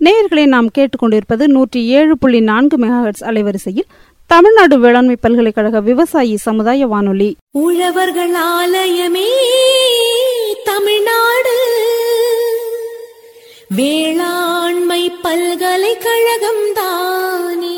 நேயர்களை நாம் கேட்டுக்கொண்டிருப்பது நூற்றி ஏழு புள்ளி நான்கு மெகாஹெட்ஸ் அலைவரிசையில் தமிழ்நாடு வேளாண்மை பல்கலைக்கழக விவசாயி சமுதாய வானொலி உழவர்கள் ஆலயமே தமிழ்நாடு வேளாண்மை பல்கலைக்கழகம் தானே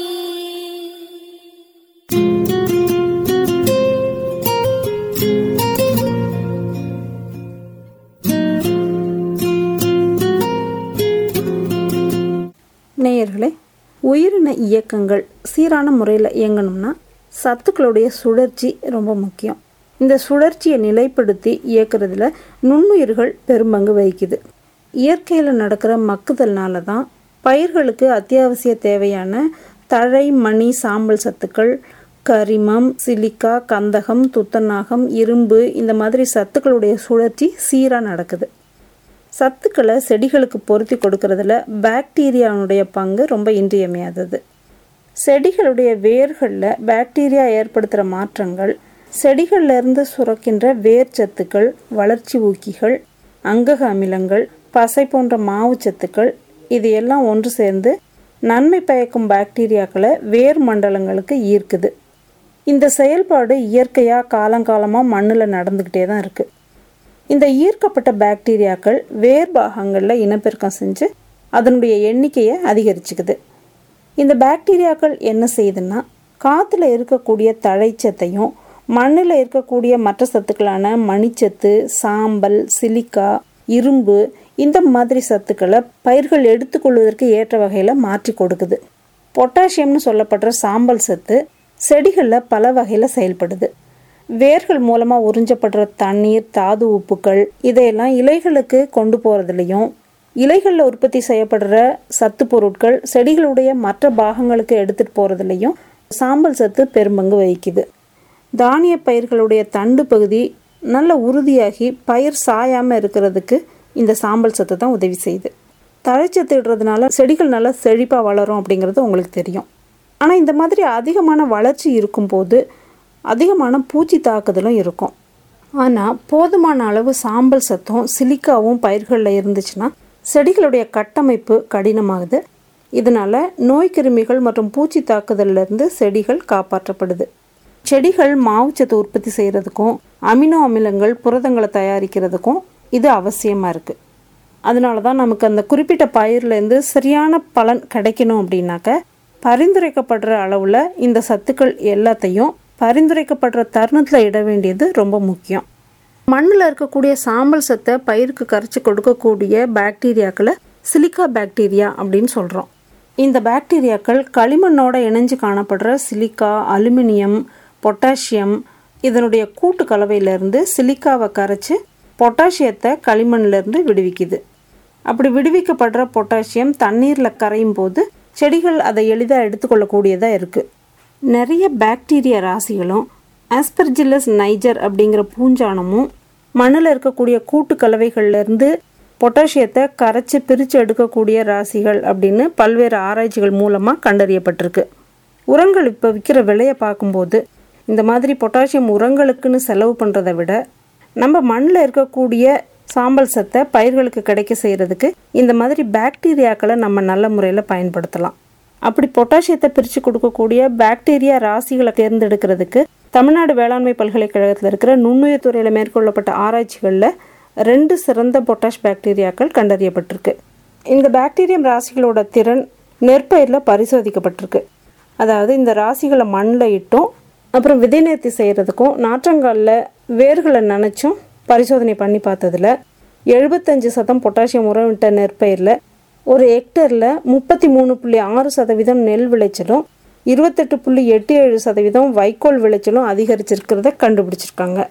நேயர்களே உயிரின இயக்கங்கள் சீரான முறையில் இயங்கணும்னா சத்துக்களுடைய சுழற்சி ரொம்ப முக்கியம் இந்த சுழற்சியை நிலைப்படுத்தி இயக்குறதுல நுண்ணுயிர்கள் பெரும்பங்கு வகிக்குது இயற்கையில் நடக்கிற மக்குதல்னால தான் பயிர்களுக்கு அத்தியாவசிய தேவையான தழை மணி சாம்பல் சத்துக்கள் கரிமம் சிலிக்கா கந்தகம் துத்தநாகம் இரும்பு இந்த மாதிரி சத்துக்களுடைய சுழற்சி சீராக நடக்குது சத்துக்களை செடிகளுக்கு பொருத்தி கொடுக்கறதுல பாக்டீரியாவுடைய பங்கு ரொம்ப இன்றியமையாதது செடிகளுடைய வேர்களில் பாக்டீரியா ஏற்படுத்துகிற மாற்றங்கள் செடிகள்ல இருந்து சுரக்கின்ற வேர் சத்துக்கள் வளர்ச்சி ஊக்கிகள் அங்கக அமிலங்கள் பசை போன்ற மாவு சத்துக்கள் இது எல்லாம் ஒன்று சேர்ந்து நன்மை பயக்கும் பாக்டீரியாக்களை வேர் மண்டலங்களுக்கு ஈர்க்குது இந்த செயல்பாடு இயற்கையாக காலங்காலமாக மண்ணில் நடந்துக்கிட்டே தான் இருக்குது இந்த ஈர்க்கப்பட்ட பாக்டீரியாக்கள் வேர் பாகங்களில் இனப்பெருக்கம் செஞ்சு அதனுடைய எண்ணிக்கையை அதிகரிச்சுக்குது இந்த பாக்டீரியாக்கள் என்ன செய்யுதுன்னா காற்றுல இருக்கக்கூடிய தழைச்சத்தையும் மண்ணில் இருக்கக்கூடிய மற்ற சத்துக்களான மணிச்சத்து சாம்பல் சிலிக்கா இரும்பு இந்த மாதிரி சத்துக்களை பயிர்கள் எடுத்துக்கொள்வதற்கு ஏற்ற வகையில் மாற்றி கொடுக்குது பொட்டாசியம்னு சொல்லப்படுற சாம்பல் சத்து செடிகளில் பல வகையில் செயல்படுது வேர்கள் மூலமாக உறிஞ்சப்படுற தண்ணீர் தாது உப்புக்கள் இதையெல்லாம் இலைகளுக்கு கொண்டு போகிறதுலையும் இலைகளில் உற்பத்தி செய்யப்படுற சத்து பொருட்கள் செடிகளுடைய மற்ற பாகங்களுக்கு எடுத்துகிட்டு போகிறதுலையும் சாம்பல் சத்து பெரும்பங்கு வகிக்குது தானிய பயிர்களுடைய தண்டு பகுதி நல்ல உறுதியாகி பயிர் சாயாமல் இருக்கிறதுக்கு இந்த சாம்பல் சத்து தான் உதவி செய்யுது தழைச்சத்து இடுறதுனால செடிகள் நல்லா செழிப்பாக வளரும் அப்படிங்கிறது உங்களுக்கு தெரியும் ஆனால் இந்த மாதிரி அதிகமான வளர்ச்சி இருக்கும்போது அதிகமான பூச்சி தாக்குதலும் இருக்கும் ஆனால் போதுமான அளவு சாம்பல் சத்தும் சிலிக்காவும் பயிர்களில் இருந்துச்சுன்னா செடிகளுடைய கட்டமைப்பு கடினமாகுது இதனால நோய் கிருமிகள் மற்றும் பூச்சி தாக்குதலிருந்து செடிகள் காப்பாற்றப்படுது செடிகள் மாவுச்சத்து உற்பத்தி செய்கிறதுக்கும் அமினோ அமிலங்கள் புரதங்களை தயாரிக்கிறதுக்கும் இது அவசியமாக இருக்குது அதனால தான் நமக்கு அந்த குறிப்பிட்ட பயிர்லேருந்து சரியான பலன் கிடைக்கணும் அப்படின்னாக்க பரிந்துரைக்கப்படுற அளவில் இந்த சத்துக்கள் எல்லாத்தையும் பரிந்துரைக்கப்படுற தருணத்தில் இட வேண்டியது ரொம்ப முக்கியம் மண்ணில் இருக்கக்கூடிய சாம்பல் சத்தை பயிருக்கு கரைச்சி கொடுக்கக்கூடிய பாக்டீரியாக்களை சிலிக்கா பாக்டீரியா அப்படின்னு சொல்கிறோம் இந்த பாக்டீரியாக்கள் களிமண்ணோட இணைஞ்சு காணப்படுற சிலிக்கா அலுமினியம் பொட்டாசியம் இதனுடைய கூட்டு கலவையிலேருந்து சிலிக்காவை கரைச்சி பொட்டாசியத்தை களிமண்லேருந்து விடுவிக்குது அப்படி விடுவிக்கப்படுற பொட்டாசியம் தண்ணீரில் கரையும் போது செடிகள் அதை எளிதாக எடுத்துக்கொள்ளக்கூடியதாக இருக்குது நிறைய பாக்டீரியா ராசிகளும் ஆஸ்பர்ஜில்லஸ் நைஜர் அப்படிங்கிற பூஞ்சானமும் மண்ணில் இருக்கக்கூடிய கூட்டு கலவைகள்லேருந்து பொட்டாசியத்தை கரைச்சி பிரித்து எடுக்கக்கூடிய ராசிகள் அப்படின்னு பல்வேறு ஆராய்ச்சிகள் மூலமாக கண்டறியப்பட்டிருக்கு உரங்கள் இப்போ விற்கிற விலையை பார்க்கும்போது இந்த மாதிரி பொட்டாசியம் உரங்களுக்குன்னு செலவு பண்ணுறதை விட நம்ம மண்ணில் இருக்கக்கூடிய சாம்பல் சத்தை பயிர்களுக்கு கிடைக்க செய்கிறதுக்கு இந்த மாதிரி பாக்டீரியாக்களை நம்ம நல்ல முறையில் பயன்படுத்தலாம் அப்படி பொட்டாசியத்தை பிரித்து கொடுக்கக்கூடிய பாக்டீரியா ராசிகளை தேர்ந்தெடுக்கிறதுக்கு தமிழ்நாடு வேளாண்மை பல்கலைக்கழகத்தில் இருக்கிற நுண்ணுயிர் துறையில் மேற்கொள்ளப்பட்ட ஆராய்ச்சிகளில் ரெண்டு சிறந்த பொட்டாஷ் பாக்டீரியாக்கள் கண்டறியப்பட்டிருக்கு இந்த பாக்டீரியம் ராசிகளோட திறன் நெற்பயிரில் பரிசோதிக்கப்பட்டிருக்கு அதாவது இந்த ராசிகளை மண்ணில் இட்டும் அப்புறம் விதை நேர்த்தி செய்கிறதுக்கும் நாற்றங்காலில் வேர்களை நனைச்சும் பரிசோதனை பண்ணி பார்த்ததுல எழுபத்தஞ்சு சதம் பொட்டாசியம் உரமிட்ட நெற்பயிரில் ஒரு ஹெக்டரில் முப்பத்தி மூணு புள்ளி ஆறு சதவீதம் நெல் விளைச்சலும் இருபத்தெட்டு புள்ளி எட்டு ஏழு சதவீதம் வைக்கோல் விளைச்சலும் அதிகரிச்சிருக்கிறத கண்டுபிடிச்சிருக்காங்க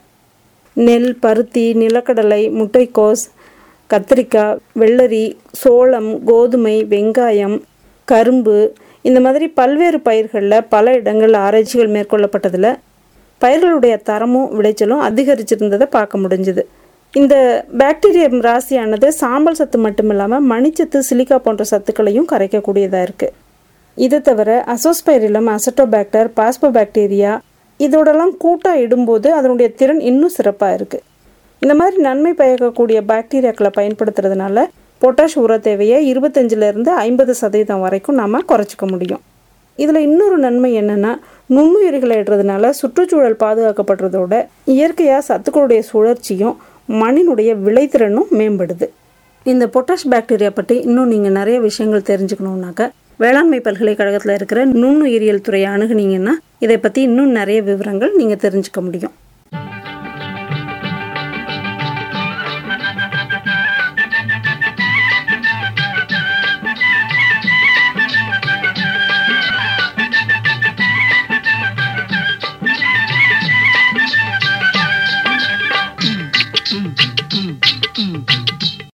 நெல் பருத்தி நிலக்கடலை முட்டைக்கோஸ் கத்திரிக்காய் வெள்ளரி சோளம் கோதுமை வெங்காயம் கரும்பு இந்த மாதிரி பல்வேறு பயிர்களில் பல இடங்களில் ஆராய்ச்சிகள் மேற்கொள்ளப்பட்டதில் பயிர்களுடைய தரமும் விளைச்சலும் அதிகரிச்சிருந்ததை பார்க்க முடிஞ்சுது இந்த பாக்டீரியம் ராசியானது சாம்பல் சத்து மட்டும் இல்லாமல் மணிச்சத்து சிலிக்கா போன்ற சத்துக்களையும் கரைக்கக்கூடியதாக இருக்குது இது தவிர அசோஸ்பைரிலம் அசட்டோபாக்டர் பாஸ்போபாக்டீரியா இதோடலாம் கூட்டாக இடும்போது அதனுடைய திறன் இன்னும் சிறப்பாக இருக்குது இந்த மாதிரி நன்மை பயக்கக்கூடிய பாக்டீரியாக்களை பயன்படுத்துறதுனால பொட்டாஷ் உர தேவையை இருபத்தஞ்சிலேருந்து ஐம்பது சதவீதம் வரைக்கும் நாம் குறைச்சிக்க முடியும் இதில் இன்னொரு நன்மை என்னென்னா நுண்ணுயிர்களை இடுறதுனால சுற்றுச்சூழல் பாதுகாக்கப்படுறதோட இயற்கையாக சத்துக்களுடைய சுழற்சியும் மண்ணினுடைய விளைத்திறனும் மேம்படுது இந்த பொட்டாஷ் பாக்டீரியா பற்றி இன்னும் நீங்கள் நிறைய விஷயங்கள் தெரிஞ்சுக்கணுன்னாக்க வேளாண்மை பல்கலைக்கழகத்தில் இருக்கிற நுண்ணுயிரியல் துறையை அணுகுனீங்கன்னா இதை பற்றி இன்னும் நிறைய விவரங்கள் நீங்கள் தெரிஞ்சுக்க முடியும்